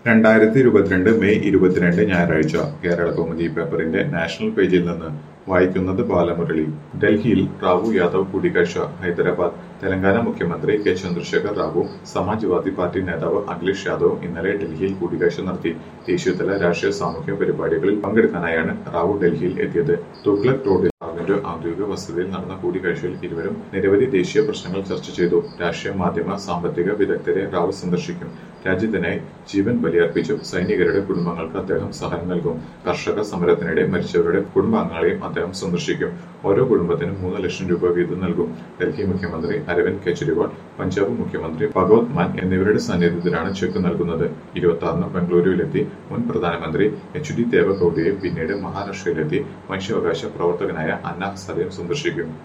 രണ്ടായിരത്തി ഇരുപത്തിരണ്ട് മെയ് ഇരുപത്തിരണ്ട് ഞായറാഴ്ച കേരള കൗമുദി പേപ്പറിന്റെ നാഷണൽ പേജിൽ നിന്ന് വായിക്കുന്നത് ബാലമുരളി ഡൽഹിയിൽ റാവു യാദവ് കൂടിക്കാഴ്ച ഹൈദരാബാദ് തെലങ്കാന മുഖ്യമന്ത്രി കെ ചന്ദ്രശേഖർ റാവു സമാജ്വാദി പാർട്ടി നേതാവ് അഖിലേഷ് യാദവ് ഇന്നലെ ഡൽഹിയിൽ കൂടിക്കാഴ്ച നടത്തി ദേശീയതല രാഷ്ട്രീയ സാമൂഹ്യ പരിപാടികളിൽ പങ്കെടുക്കാനായാണ് റാവു ഡൽഹിയിൽ എത്തിയത് തുഗ്ലക് റോഡിൽ റാവുവിന്റെ ഔദ്യോഗിക വസതിയിൽ നടന്ന കൂടിക്കാഴ്ചയിൽ ഇരുവരും നിരവധി ദേശീയ പ്രശ്നങ്ങൾ ചർച്ച ചെയ്തു രാഷ്ട്രീയ മാധ്യമ സാമ്പത്തിക വിദഗ്ധരെ റാവു സന്ദർശിക്കും രാജ്യത്തിനായി ജീവൻ ബലിയർപ്പിച്ചു സൈനികരുടെ കുടുംബങ്ങൾക്ക് അദ്ദേഹം സഹായം നൽകും കർഷക സമരത്തിനിടെ മരിച്ചവരുടെ കുടുംബാംഗങ്ങളെയും അദ്ദേഹം സന്ദർശിക്കും ഓരോ കുടുംബത്തിനും മൂന്ന് ലക്ഷം രൂപ വീതം നൽകും ഡൽഹി മുഖ്യമന്ത്രി അരവിന്ദ് കെജ്രിവാൾ പഞ്ചാബ് മുഖ്യമന്ത്രി ഭഗവത് മാൻ എന്നിവരുടെ സാന്നിധ്യത്തിലാണ് ചെക്ക് നൽകുന്നത് ഇരുപത്തി ആറിന് ബംഗളൂരുവിലെത്തി മുൻ പ്രധാനമന്ത്രി എച്ച് ഡി ദേവഗൌഡയെയും പിന്നീട് മഹാരാഷ്ട്രയിലെത്തി മനുഷ്യാവകാശ പ്രവർത്തകനായ അന്ന ഹസാരെയും സന്ദർശിക്കും